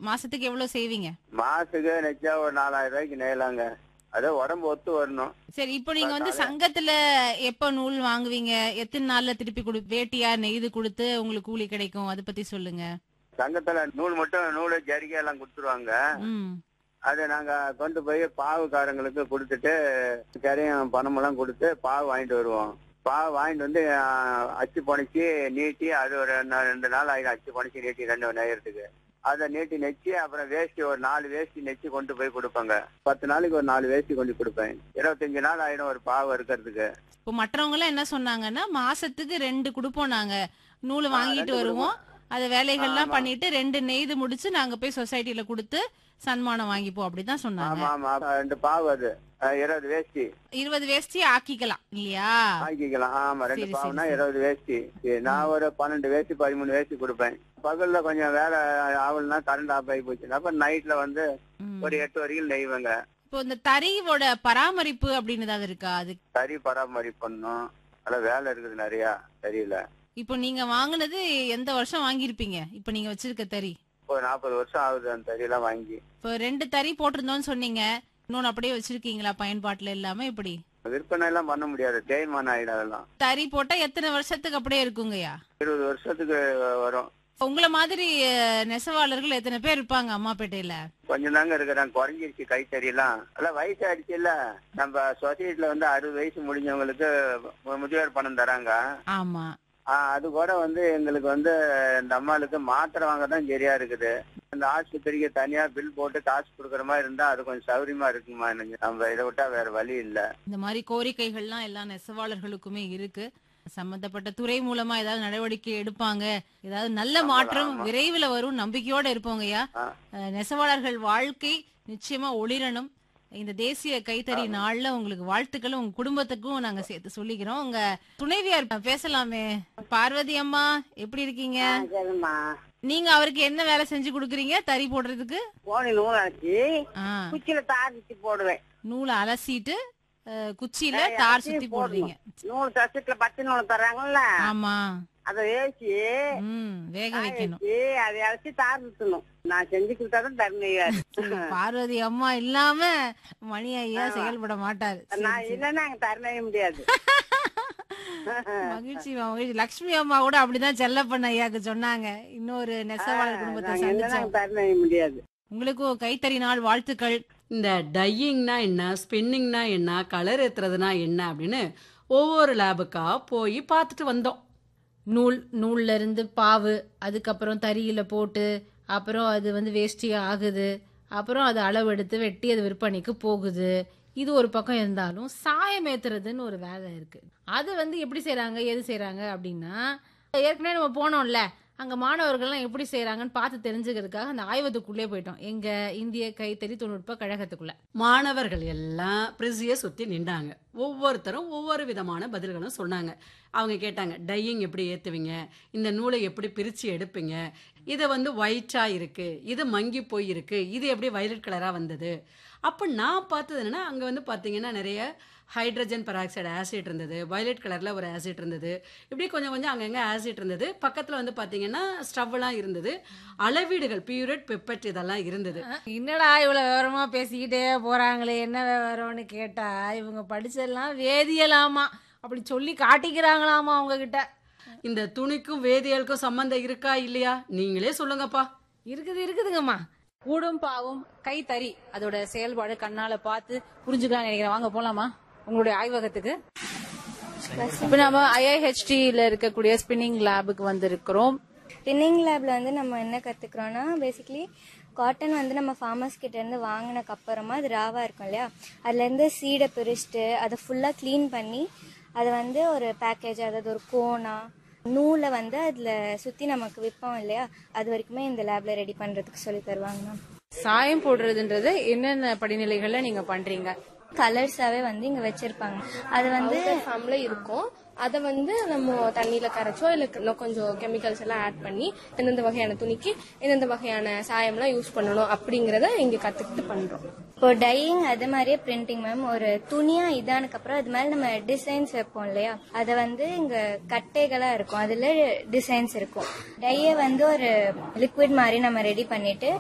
மாசத்துக்கு எவ்வளவு செய்வீங்க மாசத்துக்கு நெச்சா ஒரு நாலாயிரம் ரூபாய்க்கு நெய்யலாங்க அதே உடம்பு ஒத்து வரணும் சரி இப்போ நீங்க வந்து சங்கத்துல எப்ப நூல் வாங்குவீங்க எத்தனை நாள்ல திருப்பி கொடு வேட்டியா நெய்து கொடுத்து உங்களுக்கு கூலி கிடைக்கும் அதை பத்தி சொல்லுங்க சங்கத்துல நூல் மட்டும் நூல் ஜரிகை எல்லாம் கொடுத்துருவாங்க ம் அதை நாங்க கொண்டு போய் பாவுக்காரங்களுக்கு கொடுத்துட்டு கரையும் பணமெல்லாம் கொடுத்து பாவு வாங்கிட்டு வருவோம் பாவு வாங்கிட்டு வந்து ஆஹ், அச்சு புனைச்சி நீட்டி அது ஒரு ரெண்டு- ரெண்டு நாள் ஆயிடும் அச்சு புனைச்சி நீட்டி ரெண்டு நேரத்துக்கு அதை நீட்டி நெச்சு அப்புறம் வேஷ்டி ஒரு நாலு வேஷ்டி நெச்சு கொண்டு போய் கொடுப்பாங்க பத்து நாளைக்கு ஒரு நாலு வேஷ்டி கொண்டு கொடுப்பேன் இருபத்தஞ்சு நாள் ஆயிடும் ஒரு பாவு இருக்கிறதுக்கு இப்போ மற்றவங்க எல்லாம் என்ன சொன்னாங்கன்னா மாசத்துக்கு ரெண்டு கொடுப்போம் நாங்க நூல் வாங்கிட்டு ரெண்டு வருவோம் அத வேலைகள்லாம் ஆமா. பண்ணிட்டு ரெண்டு நெய்து முடிச்சு நாங்க போய் சொசைட்டில கொடுத்து சன்மானம் வாங்கிப்போம் அப்படிதான் சொன்னாங்க ஆமா ஆமா ரெண்டு பாவு அது அஹ், இருபது வேஷ்டி இருபது வேஷ்டி ஆக்கிக்கலாம் இல்லையா வாங்கிக்கலாம் ஆமா ரெண்டு சரி, பாவுனா சரி, சரி. இருபது வேஷ்டி சரி, நான் ஒரு பன்னெண்டு வேஷ்டி பதிமூணு வேஷ்டி கொடுப்பேன் பகல்ல கொஞ்சம் வேலை ஆகலன்னா கரண்ட் ஆஃப் ஆகி போச்சுன்னா அப்ப நைட்ல வந்து ம். ஒரு எட்டு வரைக்கும் நெய்வேங்க இப்போ இந்த தறியோட பராமரிப்பு அப்படின்னு ஏதாவது இருக்கா அது சரி பராமரிப்பு பண்ணணும் அதெல்லாம் வேலை இருக்குது நிறைய தெரியல இப்போ நீங்க வாங்குனது எந்த வருஷம் வாங்கியிருப்பீங்க இப்போ நீங்க வச்சிருக்க தறி ஒரு நாற்பது வருஷம் ஆகுது அந்த தறியெல்லாம் வாங்கி இப்போ ரெண்டு தறி போட்டிருந்தோம்னு சொன்னீங்க இன்னொன்னு அப்படியே வச்சிருக்கீங்களா பயன்பாட்டுல இல்லாம எப்படி விற்பனை எல்லாம் பண்ண முடியாது தேய்மானம் ஆயிடும் அதெல்லாம் தறி போட்டா எத்தனை வருஷத்துக்கு அப்படியே இருக்குங்கய்யா இருபது வருஷத்துக்கு வரும் உங்கள மாதிரி அஹ், நெசவாளர்கள் எத்தனை பேர் இருப்பாங்க அம்மாப்பேட்டையில கொஞ்சம் தாங்க இருக்கிறாங்க குறைஞ்சிருச்சு கைத்தறியெல்லாம் எல்லாம் வயசு ஆயிடுச்சு இல்ல நம்ம சொசைட்டில வந்து அறுபது வயசு முடிஞ்சவங்களுக்கு முதியோர் பணம் தராங்க ஆமா ஆஹ் அது கூட வந்து எங்களுக்கு வந்து இந்த அம்மாளுக்கு மாத்திரை வாங்க தான் சரியா இருக்குது இந்த ஆஸ்பத்திரிக்கு தனியா பில் போட்டு காசு கொடுக்குற மாதிரி இருந்தா அது கொஞ்சம் சௌரியமா இருக்குமா எனக்கு நம்ம இதை விட்டா வேற வழி இல்ல இந்த மாதிரி கோரிக்கைகள்லாம் எல்லா நெசவாளர்களுக்குமே இருக்கு சம்பந்தப்பட்ட துறை மூலமா ஏதாவது நடவடிக்கை எடுப்பாங்க ஏதாவது நல்ல ஆமா, மாற்றம் ஆமா. விரைவில் வரும் நம்பிக்கையோட இருப்போங்கய்யா ஆ. அஹ், நெசவாளர்கள் வாழ்க்கை நிச்சயமா ஒளிரணும் இந்த தேசிய கைத்தறி நாள்ல உங்களுக்கு வாழ்த்துக்களும் உங்க குடும்பத்துக்கும் நாங்க சேர்த்து சொல்லிக்கிறோம் உங்க துணைவியார் பேசலாமே பார்வதி அம்மா எப்படி இருக்கீங்க சரிம்மா நீங்க அவருக்கு என்ன வேலை செஞ்சு கொடுக்குறீங்க தறி போடுறதுக்கு போனி நூல் அரைச்சி ஆ, குச்சியில தார் சுத்தி போடுவேன் நூலை அலசிட்டு அஹ், குச்சியில அஹ், தார் அலசி சுத்தி போடணும். போடுறீங்க நூல் தச்சுட்டுல பச்சை நூல் தர்றாங்கல்ல ஆமா அதை வேசி ம் வேக காய வைக்கணும் வச்சு அதை அரைச்சி தார் சுத்தணும் நான் செஞ்சு கொடுத்தாதான் தருமையாரு பார்வதி அம்மா இல்லாம மணி ஐயா ஆமா. செயல்பட மாட்டாரு சரி, நான் சரி. இல்லைன்னா அங்க தரவே முடியாது மகிழ்ச்சி மகிழ்ச்சி லக்ஷ்மி அம்மா கூட அப்படிதான் செல்லப்பண்ண ஐயாக்கு சொன்னாங்க இன்னொரு நெசவாளர் குடும்பத்தை நாங்க இல்லைன்னா சந்திச்சோம் அங்க தரவே முடியாது உங்களுக்கும் கைத்தறி நாள் வாழ்த்துக்கள் இந்த டையிங்னா என்ன ஸ்பின்னிங்னா என்ன கலர் ஏத்துறதுனா என்ன அப்படின்னு ஒவ்வொரு லேபுக்கா போய் பார்த்துட்டு வந்தோம் நூல் நூல்ல இருந்து பாவு அதுக்கப்புறம் தறியில போட்டு அப்புறம் அது வந்து வேஷ்டியா ஆகுது அப்புறம் அது அளவு எடுத்து வெட்டி அது விற்பனைக்கு போகுது இது ஒரு பக்கம் இருந்தாலும் சாயம் ஏத்துறதுன்னு ஒரு வேலை இருக்கு அது வந்து எப்படி செய்றாங்க எது செய்றாங்க அப்படின்னா ஏற்கனவே நம்ம போனோம்ல அங்க மாணவர்கள்லாம் எப்படி செய்றாங்கன்னு பார்த்து தெரிஞ்சுக்கிறதுக்காக அந்த ஆய்வகத்துக்குள்ளே போயிட்டோம் எங்க இந்திய கைத்தறி தொழில்நுட்ப கழகத்துக்குள்ள மாணவர்கள் எல்லாம் பிரிசியை சுற்றி நின்றாங்க ஒவ்வொருத்தரும் ஒவ்வொரு விதமான பதில்களும் சொன்னாங்க அவங்க கேட்டாங்க டையிங் எப்படி ஏற்றுவீங்க இந்த நூலை எப்படி பிரித்து எடுப்பீங்க இதை வந்து ஒயிட்டாக இருக்குது இது மங்கி போய் இருக்கு இது எப்படி வயலட் கலராக வந்தது அப்போ நான் பார்த்தது என்னன்னா அங்கே வந்து பார்த்தீங்கன்னா நிறைய ஹைட்ரஜன் பெராக்சைடு ஆசிட் இருந்தது வயலட் கலரில் ஒரு ஆசிட் இருந்தது இப்படி கொஞ்சம் கொஞ்சம் அங்கங்கே ஆசிட் இருந்தது பக்கத்தில் வந்து பார்த்தீங்கன்னா ஸ்டவ்லாம் இருந்தது அளவீடுகள் பியூரட் பெப்பட் இதெல்லாம் இருந்தது என்னடா இவ்வளவு விவரமா பேசிக்கிட்டே போறாங்களே என்ன விவரம்னு கேட்டா இவங்க படிச்சதெல்லாம் வேதியலாமா அப்படி சொல்லி காட்டிக்கிறாங்களாமா அவங்க கிட்ட இந்த துணிக்கும் வேதியியலுக்கும் சம்பந்தம் இருக்கா இல்லையா நீங்களே சொல்லுங்கப்பா இருக்குது இருக்குதுங்கம்மா கூடும் பாவும் கைத்தறி அதோட செயல்பாடு கண்ணால பார்த்து புரிஞ்சுக்கலாம் நினைக்கிறேன் வாங்க போலாமா உங்களுடைய ஆய்வகத்துக்கு இப்ப நம்ம ஐஐஹெச்டில இருக்கக்கூடிய ஸ்பின்னிங் லேபுக்கு வந்திருக்கிறோம் ஸ்பின்னிங் லேப்ல வந்து நம்ம என்ன கத்துக்கிறோம்னா பேசிக்கலி காட்டன் வந்து நம்ம ஃபார்மர்ஸ் கிட்ட இருந்து வாங்கினக்கு அப்புறமா அது ராவா இருக்கும் இல்லையா அதுல இருந்து சீடை பிரிச்சுட்டு அதை ஃபுல்லா க்ளீன் பண்ணி அதை வந்து ஒரு பேக்கேஜ் அதாவது ஒரு கோனா நூலை வந்து அதுல சுத்தி நமக்கு விற்போம் இல்லையா அது வரைக்குமே இந்த லேப்ல ரெடி பண்றதுக்கு சொல்லி தருவாங்க மேம் சாயம் போடுறதுன்றது என்னென்ன படிநிலைகள்ல நீங்க பண்றீங்க கலர்ஸாவே வந்து இங்க வச்சிருப்பாங்க அது வந்து ஃபார்ம்ல இருக்கும் அதை வந்து நம்ம தண்ணியில கரைச்சோ இல்ல இன்னும் கொஞ்சம் கெமிக்கல்ஸ் எல்லாம் ஆட் பண்ணி எந்தெந்த வகையான துணிக்கு எந்தெந்த வகையான சாயம்லாம் யூஸ் பண்ணணும் அப்படிங்கறத இங்க கத்துக்கிட்டு பண்றோம் இப்போ டையிங் அது மாதிரியே பிரிண்டிங் மேம் ஒரு துணியா இதானக்கு அப்புறம் அது மேல நம்ம டிசைன்ஸ் வைப்போம் இல்லையா அது வந்து இங்க கட்டைகளா இருக்கும் அதுல டிசைன்ஸ் இருக்கும் டைய வந்து ஒரு லிக்விட் மாதிரி நம்ம ரெடி பண்ணிட்டு